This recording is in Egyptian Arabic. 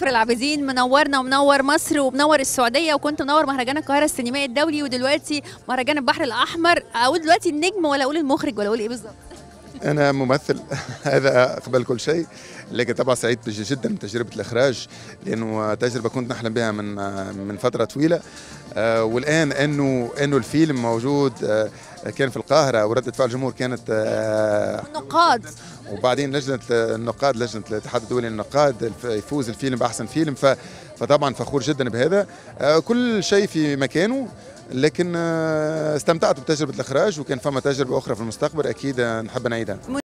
كفر العابدين منورنا ومنور مصر ومنور السعوديه وكنت منور مهرجان القاهره السينمائي الدولي ودلوقتي مهرجان البحر الاحمر اقول دلوقتي النجم ولا اقول المخرج ولا اقول ايه بالظبط أنا ممثل هذا قبل كل شيء لكن طبعا سعيد جدا بتجربة الإخراج لأنه تجربة كنت نحلم بها من من فترة طويلة آه، والآن أنه أنه الفيلم موجود آه، كان في القاهرة وردة فعل الجمهور كانت آه، نقاد وبعدين لجنة النقاد لجنة الاتحاد الدولي للنقاد الف- يفوز الفيلم بأحسن فيلم ف فطبعا فخور جدا بهذا آه، كل شيء في مكانه لكن آه، استمتعت بتجربة الإخراج وكان فما تجربة أخرى في المستقبل أكيد آه، نحب نعيدها